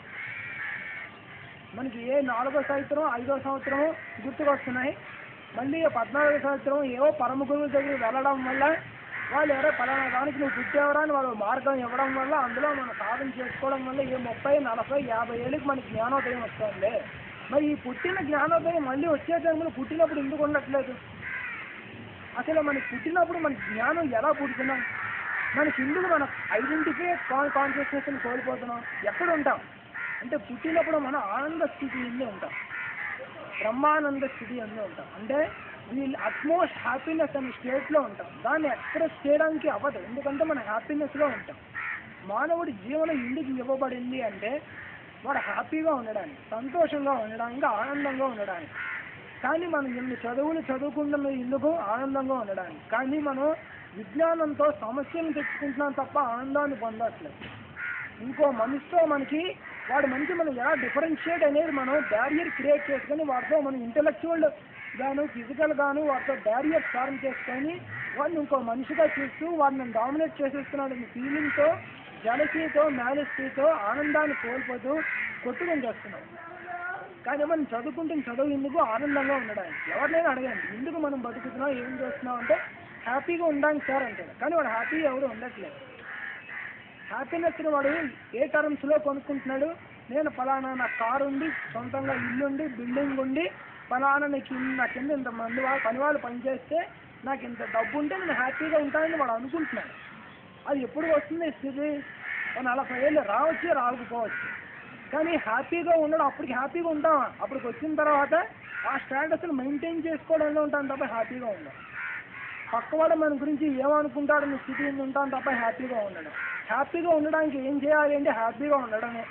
మనకి ఏ నాలుగో సంవత్సరం ఐదో సంవత్సరం గుర్తుకొస్తున్నాయి మళ్ళీ పద్నాలుగో సంవత్సరం ఏవో పరమ గురువుల దగ్గరికి వెళ్ళడం వల్ల వాళ్ళు ఎవరో పలానా దానికి నువ్వు పుట్టేవరా అని వాళ్ళు మార్గం ఇవ్వడం వల్ల అందులో మనం సాధన చేసుకోవడం వల్ల ఏ ముప్పై నలభై యాభై ఏళ్ళకి మనకి జ్ఞానోదయం వస్తుంది మరి ఈ పుట్టిన జ్ఞానోదయం మళ్ళీ వచ్చే టైంలో పుట్టినప్పుడు ఎందుకు ఉండట్లేదు అసలు మనకి పుట్టినప్పుడు మనకి జ్ఞానం ఎలా పుడుతున్నాం మనకి ఎందుకు మన ఐడెంటిఫై కాన్షియస్నెస్ని కోల్పోతున్నాం ఎక్కడ ఉంటాం అంటే పుట్టినప్పుడు మనం ఆనంద స్థితి ఎందు ఉంటాం బ్రహ్మానంద స్థితి ఎందు ఉంటాం అంటే వీళ్ళు అట్మోస్ట్ హ్యాపీనెస్ అనే స్టేట్లో ఉంటాం దాన్ని ఎక్స్ప్రెస్ చేయడానికి అవ్వదు ఎందుకంటే మనం హ్యాపీనెస్లో ఉంటాం మానవుడి జీవనం ఎందుకు ఇవ్వబడింది అంటే వాడు హ్యాపీగా ఉండడానికి సంతోషంగా ఉండడానికి ఆనందంగా ఉండడానికి కానీ మనం ఎన్ని చదువులు చదువుకుంటున్నది ఎందుకు ఆనందంగా ఉండడానికి కానీ మనం విజ్ఞానంతో సమస్యను తెచ్చుకుంటున్నాం తప్ప ఆనందాన్ని పొందట్లేదు ఇంకో మనిషితో మనకి వాడు మంచి మనం ఎలా డిఫరెన్షియేట్ అనేది మనం బ్యారియర్ క్రియేట్ చేసుకొని వాడితో మనం ఇంటలెక్చువల్ గాను ఫిజికల్ గాను వాటితో బ్యారియర్ ఫార్మ్ చేసుకొని వాడిని ఇంకో మనిషిగా చూస్తూ వాడిని డామినేట్ చేసేస్తున్నాడు ఫీలింగ్తో జలసీతో మ్యాలెస్టీతో ఆనందాన్ని కోల్పోతూ కొట్టుకొని చేస్తున్నాం కానీ మనం చదువుకుంటున్న చదువు ఎందుకు ఆనందంగా ఉండడానికి ఎవరినైనా అడగండి ఎందుకు మనం బతుకుతున్నాం ఏం చేస్తున్నాం అంటే హ్యాపీగా ఉండాలి సార్ అంటాడు కానీ వాడు హ్యాపీగా ఎవరు ఉండట్లేదు హ్యాపీనెస్ని వాడు ఏ టర్మ్స్లో కొనుక్కుంటున్నాడు నేను ఫలానా నా కారు ఉంది సొంతంగా ఇల్లు ఉండి బిల్డింగ్ ఉండి ఫలానా నీకు ఇన్ని- నా కింద ఇంత మంది వాళ్ళు పని వాళ్ళు పనిచేస్తే నాకు ఇంత డబ్బు ఉంటే నేను హ్యాపీగా ఉంటానని వాడు అనుకుంటున్నాడు అది ఎప్పుడు వస్తుంది ఈ స్థితి ఓ నలభై ఏళ్ళు రావచ్చు రాకపోవచ్చు కానీ హ్యాపీగా ఉండడం అప్పటికి హ్యాపీగా ఉంటాం అప్పటికి వచ్చిన తర్వాత ఆ స్టేటస్ని మెయింటైన్ చేసుకోవడంలో ఉంటాం తప్ప హ్యాపీగా ఉండం పక్కవాడు మన గురించి ఏమనుకుంటాడు నీ స్థితి మీద ఉంటాం తప్ప హ్యాపీగా ఉండడం హ్యాపీగా ఉండడానికి ఏం చేయాలి అంటే హ్యాపీగా ఉండడమే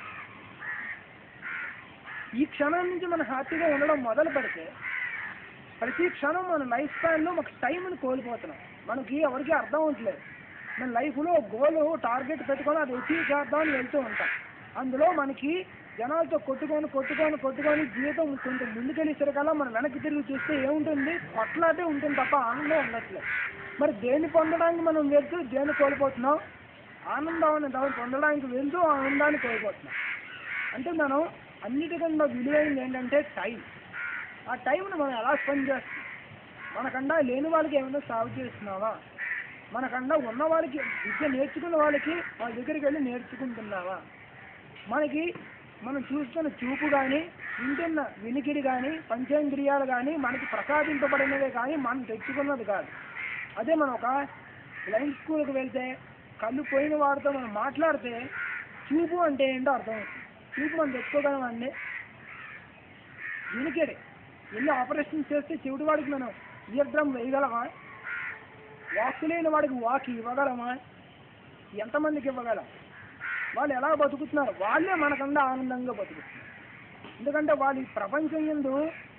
ఈ క్షణం నుంచి మనం హ్యాపీగా ఉండడం మొదలు పెడితే ప్రతి క్షణం మన లైఫ్ స్పాన్లో ఒక టైంని కోల్పోతున్నాం మనకి ఎవరికి అర్థం అవట్లేదు మన లైఫ్లో గోల్ టార్గెట్ పెట్టుకొని అది అచీవ్ చేద్దామని వెళ్తూ ఉంటాం అందులో మనకి జనాలతో కొట్టుకొని కొట్టుకొని కొట్టుకొని జీవితం కొంచెం ముందుకెళ్ళేసరికల్లా మనం వెనక్కి తిరిగి చూస్తే ఏముంటుంది కొట్లాటే ఉంటుంది తప్ప ఆనందం ఉండట్లేదు మరి దేన్ని పొందడానికి మనం వెళ్తూ దేన్ని కోల్పోతున్నాం ఆనందాన్ని దాన్ని పొందడానికి వెళ్తూ ఆనందాన్ని కోల్పోతున్నాం అంటే మనం అన్నిటికన్నా విలువైనది ఏంటంటే టైం ఆ టైంని మనం ఎలా స్పెండ్ చేస్తాం మనకన్నా లేని వాళ్ళకి ఏమైనా సాగు చేస్తున్నావా మనకన్నా ఉన్న వాళ్ళకి విద్య నేర్చుకున్న వాళ్ళకి వాళ్ళ దగ్గరికి వెళ్ళి నేర్చుకుంటున్నావా మనకి మనం చూస్తున్న చూపు కానీ వింటున్న వినికిడి కానీ పంచేంద్రియాలు కానీ మనకి ప్రసాదింపబడినవే కానీ మనం తెచ్చుకున్నది కాదు అదే మనం ఒక బ్లైండ్ స్కూల్కి వెళ్తే కళ్ళు పోయిన వాడితో మనం మాట్లాడితే చూపు అంటే ఏంటో అర్థం అవుతుంది చూపు మనం తెచ్చుకోగలం అండి వినికిడి ఎన్ని ఆపరేషన్ చేస్తే చెవిటి వాడికి మనం ఇయర్ డ్రమ్ వేయగలమా వాక్ లేని వాడికి వాక్ ఇవ్వగలమా ఎంతమందికి ఇవ్వగలం వాళ్ళు ఎలా బతుకుతున్నారు వాళ్ళే మనకన్నా ఆనందంగా బతుకుతున్నారు ఎందుకంటే వాళ్ళు ఈ ప్రపంచం ఎందు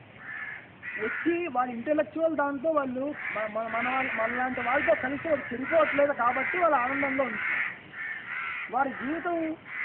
వచ్చి వాళ్ళ ఇంటెలెక్చువల్ దాంతో వాళ్ళు మన మన మన వాళ్ళ- మనలాంటి వాళ్ళతో కలిసి వాళ్ళు చెడిపోవట్లేదు కాబట్టి వాళ్ళు ఆనందంగా ఉంటున్నారు వారి జీవితం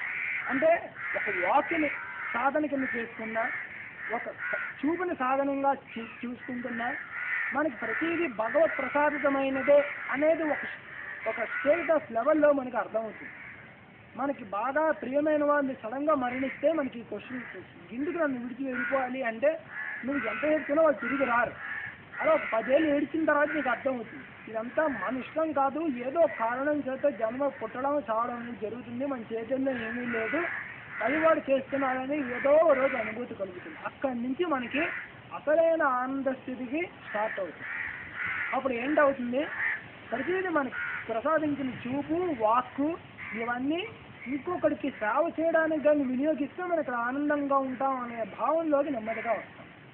అంటే ఒక వాక్యని సాధన కింద చేసుకున్నా ఒక చూపుని సాధనంగా చూ చూసుకుంటున్నా మనకి ప్రతిదీ భగవత్ ప్రసాదితమైనదే అనేది ఒక ఒక స్టేట్ ఆఫ్ లెవెల్లో మనకి అర్థమవుతుంది మనకి బాగా ప్రియమైన వాళ్ళు సడన్గా మరణిస్తే మనకి క్వశ్చన్ ఎందుకు నన్ను విడిచి వెళ్ళిపోవాలి అంటే నువ్వు ఎంత ఏడ్చినా వాళ్ళు తిరిగి రారు అలా ఒక పదేళ్ళు ఏడ్చిన తర్వాత నీకు అర్థమవుతుంది ఇదంతా మన ఇష్టం కాదు ఏదో ఒక కారణం చేత జన్మ పుట్టడం చావడం అనేది జరుగుతుంది మన చేతుల్లో ఏమీ లేదు అది వాడు చేస్తున్నాడని ఏదో ఓ రోజు అనుభూతి కలుగుతుంది అక్కడి నుంచి మనకి అసలైన ఆనంద స్థితికి స్టార్ట్ అవుతుంది అప్పుడు ఏంటవుతుంది ప్రతిదీ మనకి ప్రసాదించిన చూపు వాక్కు ఇవన్నీ ఇంకొకరికి సేవ చేయడానికి కానీ వినియోగిస్తే మనకి ఆనందంగా ఉంటాం అనే భావంలోకి నెమ్మదిగా వస్తాం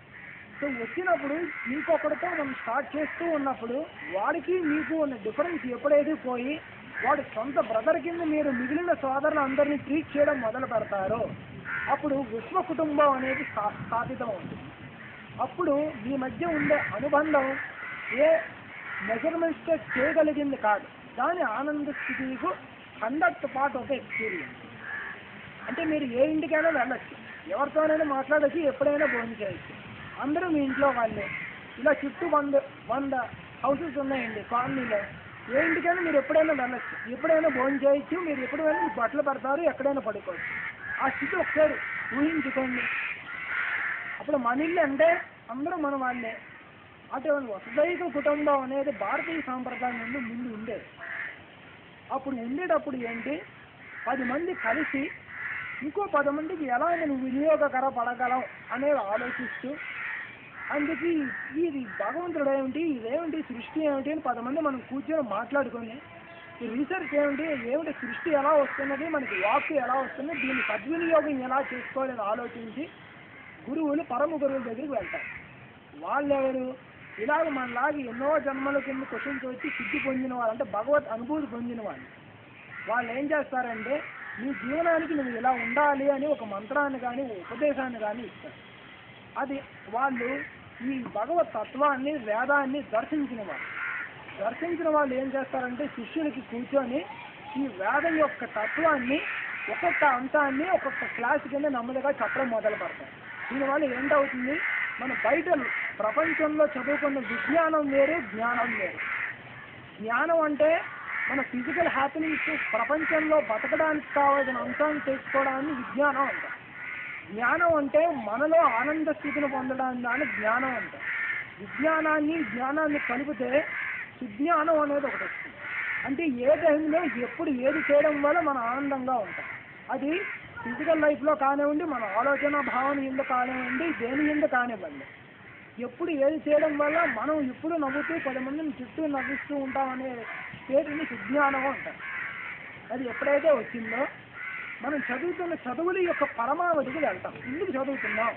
సో వచ్చినప్పుడు ఇంకొకరితో మనం స్టార్ట్ చేస్తూ ఉన్నప్పుడు వాడికి మీకు ఉన్న డిఫరెన్స్ ఎప్పుడైతే పోయి వాడి సొంత బ్రదర్ కింద మీరు మిగిలిన సోదరులు అందరినీ ట్రీట్ చేయడం మొదలు పెడతారో అప్పుడు విశ్వ కుటుంబం అనేది స్థా- స్థాపితం అవుతుంది అప్పుడు మీ మధ్య ఉండే అనుబంధం ఏ మెజర్మెంట్స్తో చేయగలిగింది కాదు దాని ఆనంద స్థితికు హండ్రెడ్ పార్ట్ ఆఫ్ ఎక్స్పీరియన్స్ అంటే మీరు ఏ ఇంటికైనా వెళ్ళచ్చు ఎవరితోనైనా మాట్లాడచ్చు ఎప్పుడైనా భోజనం చేయొచ్చు అందరూ మీ ఇంట్లో వాళ్ళే ఇలా చుట్టూ వంద వంద హౌసెస్ ఉన్నాయండి కాలనీలో ఏ ఇంటికైనా మీరు ఎప్పుడైనా వెళ్ళచ్చు ఎప్పుడైనా భోజనం చేయొచ్చు మీరు ఎప్పుడు వెళ్ళి మీకు బట్టలు పెడతారు ఎక్కడైనా పడుకోవచ్చు ఆ స్థితి ఒకసారి ఊహించుకోండి అప్పుడు మన ఇల్లు అంటే అందరూ మన వాళ్ళే అటువంటి వసుదైక కుటుంబం అనేది భారతీయ సాంప్రదాయం నుండి ముందు ఉండేది అప్పుడు ఉండేటప్పుడు ఏంటి పది మంది కలిసి ఇంకో పది మందికి ఎలా మనం వినియోగకర పడగలం అనేది ఆలోచిస్తూ అందుకే ఇది భగవంతుడు ఏమిటి ఇదేమిటి సృష్టి ఏమిటి అని పది మంది మనం కూర్చొని మాట్లాడుకొని ఈ రీసెర్చ్ ఏమిటి ఏమిటి సృష్టి ఎలా వస్తున్నది మనకి వాక్కు ఎలా వస్తుంది దీన్ని సద్వినియోగం ఎలా చేసుకోవాలని ఆలోచించి గురువులు పరమ గురువుల దగ్గరికి వెళ్తారు వాళ్ళెవరు ఇలాగ మనలాగా ఎన్నో జన్మల కింద క్వశ్చన్స్ వచ్చి సిద్ధి పొందిన వాళ్ళు అంటే భగవత్ అనుభూతి పొందిన వాళ్ళు వాళ్ళు ఏం చేస్తారంటే నీ జీవనానికి నువ్వు ఇలా ఉండాలి అని ఒక మంత్రాన్ని కానీ ఉపదేశాన్ని కానీ ఇస్తారు అది వాళ్ళు ఈ భగవత్ తత్వాన్ని వేదాన్ని దర్శించిన వాళ్ళు దర్శించిన వాళ్ళు ఏం చేస్తారంటే శిష్యులకి కూర్చొని ఈ వేదం యొక్క తత్వాన్ని ఒక్కొక్క అంశాన్ని ఒక్కొక్క క్లాస్ కింద నెమ్మదిగా చెప్పడం మొదలు పెడతారు దీనివల్ల ఏంటవుతుంది మన బయట ప్రపంచంలో చదువుకున్న విజ్ఞానం వేరు జ్ఞానం వేరు జ్ఞానం అంటే మన ఫిజికల్ హ్యాపీనెస్ ప్రపంచంలో బతకడానికి కావాల్సిన అంశాన్ని తెలుసుకోవడాన్ని విజ్ఞానం అంటారు జ్ఞానం అంటే మనలో ఆనంద స్థితిని పొందడానికి దాన్ని జ్ఞానం అంటారు విజ్ఞానాన్ని జ్ఞానాన్ని కలిపితే సుజ్ఞానం అనేది ఒకటి వస్తుంది అంటే ఏ టైంలో ఎప్పుడు ఏది చేయడం వల్ల మనం ఆనందంగా ఉంటాం అది ఫిజికల్ లైఫ్లో కానివ్వండి మన ఆలోచన భావన ఎందు కానివ్వండి దేని ఎందు కానివ్వండి ఎప్పుడు ఏది చేయడం వల్ల మనం ఎప్పుడు నవ్వుతూ పది మందిని చుట్టూ నవ్విస్తూ ఉంటామనే స్టేట్ని సుజ్ఞానం అంటారు అది ఎప్పుడైతే వచ్చిందో మనం చదువుతున్న చదువుల యొక్క పరమావధికి వెళ్తాం ఎందుకు చదువుతున్నాం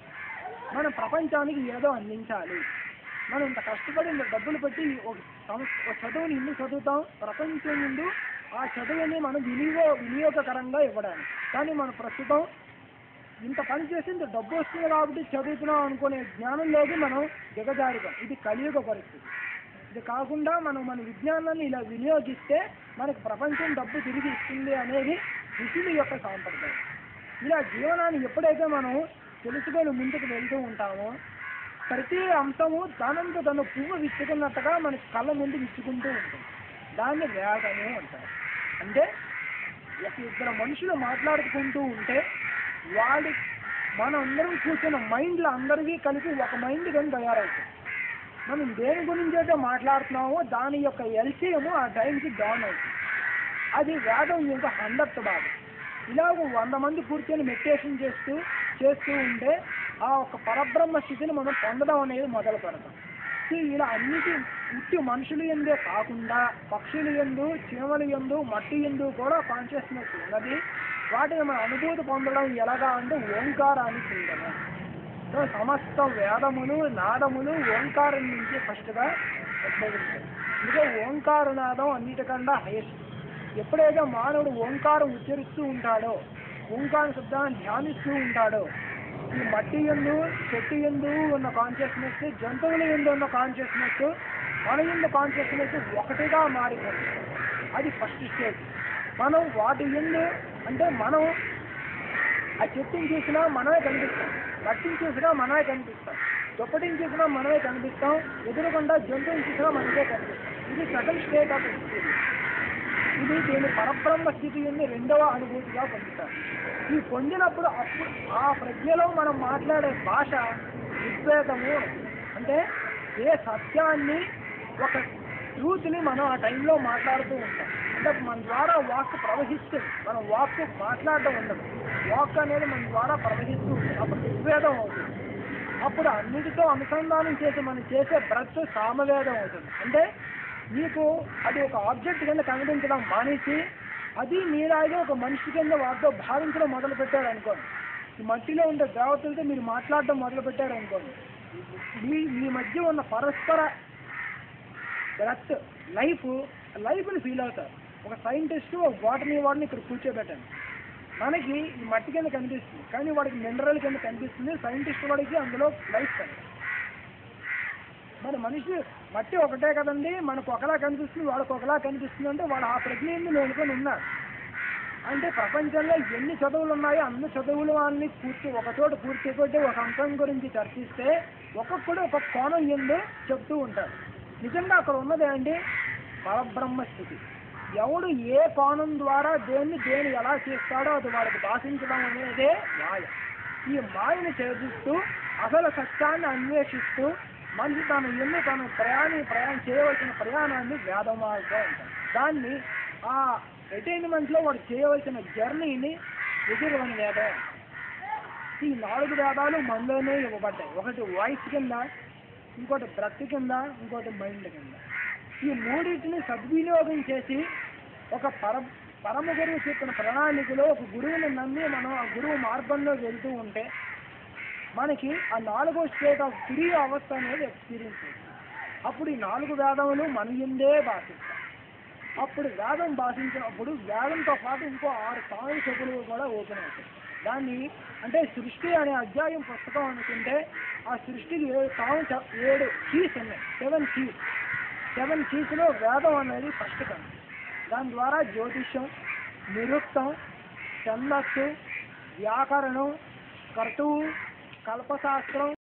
మనం ప్రపంచానికి ఏదో అందించాలి మనం ఇంత కష్టపడి ఇంత డబ్బులు పెట్టి ఒక సంస్ ఒక చదువుని ఎందుకు చదువుతాం ప్రపంచం ముందు ఆ చదువుని మనం వినియోగ వినియోగకరంగా ఇవ్వడానికి కానీ మనం ప్రస్తుతం ఇంత పని చేసి ఇంత డబ్బు వస్తుంది కాబట్టి చదువుతున్నాం అనుకునే జ్ఞానంలోకి మనం దిగజారుతాం ఇది కలియుగ పరిస్థితి ఇది కాకుండా మనం మన విజ్ఞానాన్ని ఇలా వినియోగిస్తే మనకు ప్రపంచం డబ్బు తిరిగి ఇస్తుంది అనేది ఋషుల యొక్క సాంప్రదాయం ఇలా జీవనాన్ని ఎప్పుడైతే మనం తెలుసుకొని ముందుకు వెళ్తూ ఉంటామో ప్రతి అంశము తనంత తన పువ్వు విచ్చుకున్నట్టుగా మనకి కళ్ళ ముందు విచ్చుకుంటూ ఉంటుంది దాన్ని వేగము అంటారు అంటే ఒక ఇద్దరు మనుషులు మాట్లాడుకుంటూ ఉంటే వాడి మనం అందరం కూర్చున్న మైండ్లు అందరికీ కలిపి ఒక మైండ్ కానీ తయారవుతుంది మనం దేని గురించి అయితే మాట్లాడుతున్నామో దాని యొక్క ఎల్సియము ఆ టైంకి డౌన్ అవుతుంది అది వేదం యొక్క హండ్రెడ్ భాగం ఇలాగ వంద మంది కూర్చొని మెడిటేషన్ చేస్తూ చేస్తూ ఉంటే ఆ ఒక పరబ్రహ్మ స్థితిని మనం పొందడం అనేది మొదలు పెడతాం సో ఇలా అన్నిటి ఉట్టి మనుషులు ఎందే కాకుండా పక్షులు ఎందు చీమలు ఎందు మట్టి ఎందు కూడా కాన్షియస్నెస్ ఉన్నది వాటిని మనం అనుభూతి పొందడం ఎలాగా అంటే ఓంకారాన్ని చెందడం సో సమస్త వేదములు నాదములు ఓంకారం నుంచి ఫస్ట్గా ఉద్భవించాయి ఇంకా ఓంకార నాదం అన్నిటికన్నా హైయెస్ట్ ఎప్పుడైతే మానవుడు ఓంకారం ఉచ్చరిస్తూ ఉంటాడో ఓంకార శబ్దాన్ని ధ్యానిస్తూ ఉంటాడో ఈ మట్టి ఎందు చెట్టు ఎందు ఉన్న కాన్షియస్నెస్ జంతువుల ఎందు ఉన్న కాన్షియస్నెస్ మన ఎందు కాన్షియస్నెస్ ఒకటిగా మారిపోతుంది అది ఫస్ట్ స్టేజ్ మనం వాటి ఎందు అంటే మనం ఆ చెట్టుని చూసినా మనమే కనిపిస్తాం మట్టిని చూసినా మనమే కనిపిస్తాం దుప్పటిని చూసినా మనమే కనిపిస్తాం ఎదురుకుండా జంతువుని చూసినా మనకే కనిపిస్తాం ఇది సెకండ్ స్టేట్ ఆఫ్ ఎక్స్పీరియన్స్ ఇది దీని పరబ్రహ్మ స్థితి నుండి రెండవ అనుభూతిగా పొందుతారు ఈ పొందినప్పుడు అప్పుడు ఆ ప్రజ్ఞలో మనం మాట్లాడే భాష విద్వేదము అంటే ఏ సత్యాన్ని ఒక ట్రూత్ని మనం ఆ టైంలో మాట్లాడుతూ ఉంటాం అంటే మన ద్వారా వాక్ ప్రవహిస్తుంది మనం వాక్ మాట్లాడడం ఉండదు వాక్ అనేది మన ద్వారా ప్రవహిస్తూ ఉంటుంది అప్పుడు విద్వేదం అవుతుంది అప్పుడు అన్నిటితో అనుసంధానం చేసి మనం చేసే బ్రత్ సామవేదం అవుతుంది అంటే మీకు అది ఒక ఆబ్జెక్ట్ కింద కనిపించడం మానేసి అది మీలాగే ఒక మనిషి కింద వాటితో భావించడం మొదలు పెట్టారు అనుకోండి ఈ మట్టిలో ఉండే దేవతలతో మీరు మాట్లాడడం మొదలు పెట్టారు అనుకోండి మీ మీ మధ్య ఉన్న పరస్పర బ్రత్ లైఫ్ లైఫ్ని ఫీల్ అవుతారు ఒక సైంటిస్ట్ ఒక బాటనీ వాడిని ఇక్కడ కూర్చోబెట్టాను మనకి ఈ మట్టి కింద కనిపిస్తుంది కానీ వాడికి మినరల్ కింద కనిపిస్తుంది సైంటిస్ట్ వాడికి అందులో లైఫ్ కనిపిస్తుంది మరి మనిషి మట్టి ఒకటే కదండి మనకు ఒకలా కనిపిస్తుంది వాడికి ఒకలా కనిపిస్తుంది అంటే వాడు ఆ ప్రజ్ఞని నేనుకొని ఉన్నాడు అంటే ప్రపంచంలో ఎన్ని చదువులు ఉన్నాయో అన్ని చదువులు వాళ్ళని కూర్చో ఒక చోట కూర్చోబెట్టి ఒక అంశం గురించి చర్చిస్తే ఒక్కొక్కడు ఒక కోణం ఏందో చెప్తూ ఉంటారు నిజంగా అక్కడ ఉన్నది ఏంటి పరబ్రహ్మ స్థితి ఎవడు ఏ కోణం ద్వారా దేన్ని దేని ఎలా చేస్తాడో అది వాడికి భాషించడం అనేదే మాయ ఈ మాయని ఛేదిస్తూ అసలు సత్యాన్ని అన్వేషిస్తూ మనిషి తను ఎన్ని తను ప్రయాణి ప్రయాణం చేయవలసిన ప్రయాణాన్ని వేద మార్గం అంటారు దాన్ని ఆ అటైన్మెంట్లో వాడు చేయవలసిన జర్నీని ఎదురువని వేదం ఈ నాలుగు వేదాలు మనలోనే ఇవ్వబడ్డాయి ఒకటి వాయిస్ కింద ఇంకోటి బ్రత్ కింద ఇంకోటి మైండ్ కింద ఈ మూడింటిని సద్వినియోగం చేసి ఒక పర పరమ గురువు చెప్పిన ప్రణాళికలో ఒక గురువుని నమ్మి మనం ఆ గురువు మార్గంలో వెళ్తూ ఉంటే మనకి ఆ నాలుగో స్టేట్ ఆఫ్ ఫ్రీ అవస్థ అనేది ఎక్స్పీరియన్స్ అవుతుంది అప్పుడు ఈ నాలుగు వేదములు మన ఎందే భాషిస్తాయి అప్పుడు వేదం భాషించినప్పుడు వేదంతో పాటు ఇంకో ఆరు సాయి చెప్పులు కూడా ఓపెన్ అవుతాయి దాన్ని అంటే సృష్టి అనే అధ్యాయం పుస్తకం అనుకుంటే ఆ సృష్టికి ఏడు సాగు చె- ఏడు కీస్ ఉన్నాయి సెవెన్ కీస్ సెవెన్ కీస్లో వేదం అనేది ఫస్ట్ కన్ దాని ద్వారా జ్యోతిష్యం నిరుక్తం ఛందస్సు వ్యాకరణం కర్తువు కల్పశాస్త్రం